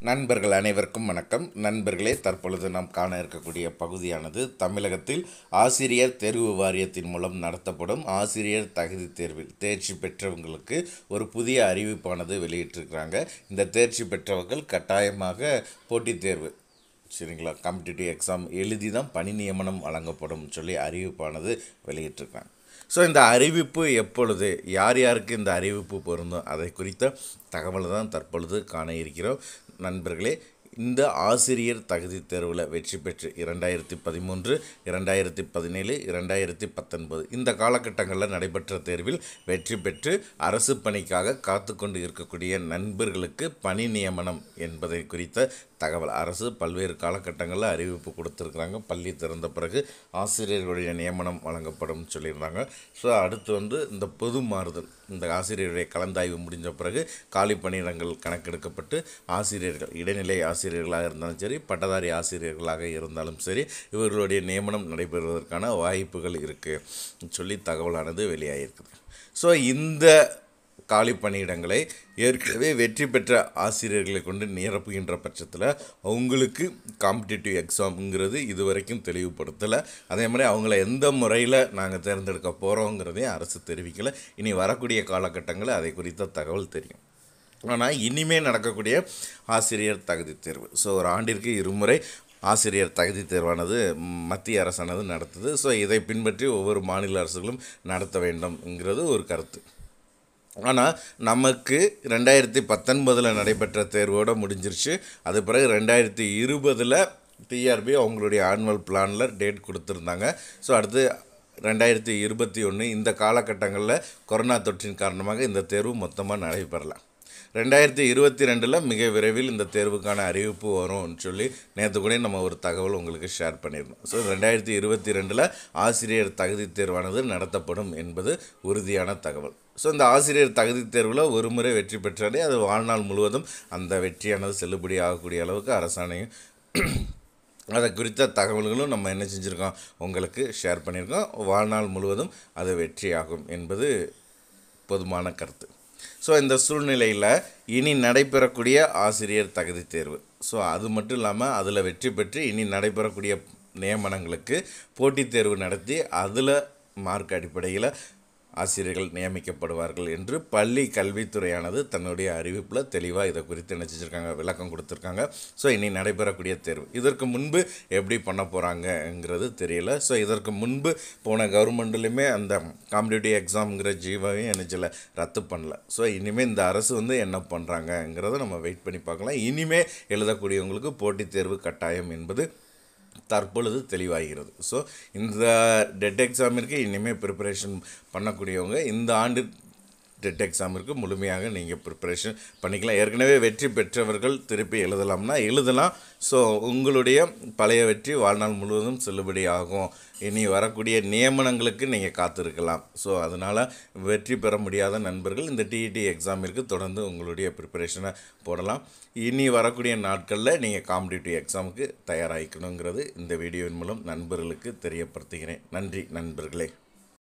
நண்பர்கள் அனைவருக்கும் வணக்கம் நண்பர்களே தற்பொழுது நாம் காண இருக்கக்கூடிய பகுதியானது தமிழகத்தில் ஆசிரியர் தேர்வு வாரியத்தின் மூலம் நடத்தப்படும் ஆசிரியர் தகுதி தேர்வில் தேர்ச்சி பெற்றவங்களுக்கு ஒரு புதிய அறிவிப்பானது வெளியிட்டிருக்கிறாங்க இந்த தேர்ச்சி பெற்றவர்கள் கட்டாயமாக போட்டித் தேர்வு சரிங்களா காம்படிட்டிவ் எக்ஸாம் எழுதி தான் பணி நியமனம் வழங்கப்படும் சொல்லி அறிவிப்பானது வெளியிட்டிருக்காங்க ஸோ இந்த அறிவிப்பு எப்பொழுது யார் யாருக்கு இந்த அறிவிப்பு பொருந்தும் அதை குறித்த தகவலை தான் தற்பொழுது காண இருக்கிறோம் நண்பர்களே இந்த ஆசிரியர் தகுதி தேர்வில் வெற்றி பெற்று இரண்டாயிரத்தி பதிமூன்று இரண்டாயிரத்தி பதினேழு இரண்டாயிரத்தி பத்தொன்பது இந்த காலகட்டங்களில் நடைபெற்ற தேர்வில் வெற்றி பெற்று அரசு பணிக்காக காத்து கொண்டு இருக்கக்கூடிய நண்பர்களுக்கு பணி நியமனம் என்பதை குறித்த தகவல் அரசு பல்வேறு காலகட்டங்களில் அறிவிப்பு கொடுத்துருக்குறாங்க பள்ளி திறந்த பிறகு ஆசிரியர்களுடைய நியமனம் வழங்கப்படும் சொல்லியிருந்தாங்க ஸோ அடுத்து வந்து இந்த பொது மாறுதல் இந்த ஆசிரியருடைய கலந்தாய்வு முடிஞ்ச பிறகு காலி பணியிடங்கள் கணக்கெடுக்கப்பட்டு ஆசிரியர்கள் இடைநிலை ஆசிரியர்களாக இருந்தாலும் சரி பட்டதாரி ஆசிரியர்களாக இருந்தாலும் சரி இவர்களுடைய நியமனம் நடைபெறுவதற்கான வாய்ப்புகள் இருக்குது சொல்லி தகவலானது வெளியாகிருக்குது ஸோ இந்த காலி பணியிடங்களை ஏற்கனவே வெற்றி பெற்ற ஆசிரியர்களை கொண்டு நிரப்புகின்ற பட்சத்தில் அவங்களுக்கு காம்படிட்டிவ் எக்ஸாம்ங்கிறது இது வரைக்கும் தெளிவுபடுத்தலை அதே மாதிரி அவங்கள எந்த முறையில் நாங்கள் தேர்ந்தெடுக்க போகிறோங்கிறதையும் அரசு தெரிவிக்கலை இனி வரக்கூடிய காலகட்டங்களில் அதை குறித்த தகவல் தெரியும் ஆனால் இனிமே நடக்கக்கூடிய ஆசிரியர் தகுதி தேர்வு ஸோ ஒரு ஆண்டிற்கு இருமுறை ஆசிரியர் தகுதி தேர்வானது மத்திய அரசானது நடத்துது ஸோ இதை பின்பற்றி ஒவ்வொரு மாநில அரசுகளும் நடத்த வேண்டும்ங்கிறது ஒரு கருத்து ஆனால் நமக்கு ரெண்டாயிரத்தி பத்தொன்பதில் நடைபெற்ற தேர்வோடு முடிஞ்சிருச்சு அது பிறகு ரெண்டாயிரத்தி இருபதில் டிஆர்பி அவங்களுடைய ஆனுவல் பிளானில் டேட் கொடுத்துருந்தாங்க ஸோ அடுத்து ரெண்டாயிரத்தி இருபத்தி ஒன்று இந்த காலகட்டங்களில் கொரோனா தொற்றின் காரணமாக இந்த தேர்வு மொத்தமாக நடைபெறலாம் ரெண்டாயிரத்தி இருபத்தி ரெண்டில் மிக விரைவில் இந்த தேர்வுக்கான அறிவிப்பு வரும்னு சொல்லி நேற்று கூட நம்ம ஒரு தகவல் உங்களுக்கு ஷேர் பண்ணியிருந்தோம் ஸோ ரெண்டாயிரத்தி இருபத்தி ரெண்டில் ஆசிரியர் தகுதி தேர்வானது நடத்தப்படும் என்பது உறுதியான தகவல் ஸோ இந்த ஆசிரியர் தகுதி தேர்வில் ஒரு முறை வெற்றி பெற்றாலே அது வாழ்நாள் முழுவதும் அந்த வெற்றியானது செல்லுபடி ஆகக்கூடிய அளவுக்கு அரசாணையும் அதை குறித்த தகவல்களும் நம்ம என்ன செஞ்சுருக்கோம் உங்களுக்கு ஷேர் பண்ணியிருக்கோம் வாழ்நாள் முழுவதும் அது வெற்றியாகும் என்பது பொதுமான கருத்து ஸோ இந்த சூழ்நிலையில் இனி நடைபெறக்கூடிய ஆசிரியர் தகுதி தேர்வு ஸோ அது மட்டும் இல்லாமல் அதில் வெற்றி பெற்று இனி நடைபெறக்கூடிய நியமனங்களுக்கு போட்டித் தேர்வு நடத்தி அதில் மார்க் அடிப்படையில் ஆசிரியர்கள் நியமிக்கப்படுவார்கள் என்று பள்ளி கல்வித்துறையானது தன்னுடைய அறிவிப்பில் தெளிவாக இதை குறித்து என்ன செஞ்சுருக்காங்க விளக்கம் கொடுத்துருக்காங்க ஸோ இனி நடைபெறக்கூடிய தேர்வு இதற்கு முன்பு எப்படி பண்ண போகிறாங்கங்கிறது தெரியல ஸோ இதற்கு முன்பு போன கவர்மெண்ட்லேயுமே அந்த காம்படிட்டிவ் எக்ஸாம்ங்கிற ஜீவாவையும் என்னச்சில் ரத்து பண்ணல ஸோ இனிமேல் இந்த அரசு வந்து என்ன பண்ணுறாங்கங்கிறத நம்ம வெயிட் பண்ணி பார்க்கலாம் இனிமேல் எழுதக்கூடியவங்களுக்கு போட்டித் தேர்வு கட்டாயம் என்பது தற்பொழுது தெளிவாகிறது ஸோ இந்த டெட் எக்ஸாமிற்கு இனிமேல் ப்ரிப்பரேஷன் பண்ணக்கூடியவங்க இந்த ஆண்டு டெட் எக்ஸாமிற்கு முழுமையாக நீங்கள் ப்ரிப்பரேஷன் பண்ணிக்கலாம் ஏற்கனவே வெற்றி பெற்றவர்கள் திருப்பி எழுதலாம்னா எழுதலாம் ஸோ உங்களுடைய பழைய வெற்றி வாழ்நாள் முழுவதும் செல்லுபடி ஆகும் இனி வரக்கூடிய நியமனங்களுக்கு நீங்கள் காத்திருக்கலாம் ஸோ அதனால் வெற்றி பெற முடியாத நண்பர்கள் இந்த டிஇடி எக்ஸாமிற்கு தொடர்ந்து உங்களுடைய ப்ரிப்பரேஷனை போடலாம் இனி வரக்கூடிய நாட்களில் நீங்கள் காம்படிட்டிவ் எக்ஸாமுக்கு தயாராகிக்கணுங்கிறது இந்த வீடியோவின் மூலம் நண்பர்களுக்கு தெரியப்படுத்துகிறேன் நன்றி நண்பர்களே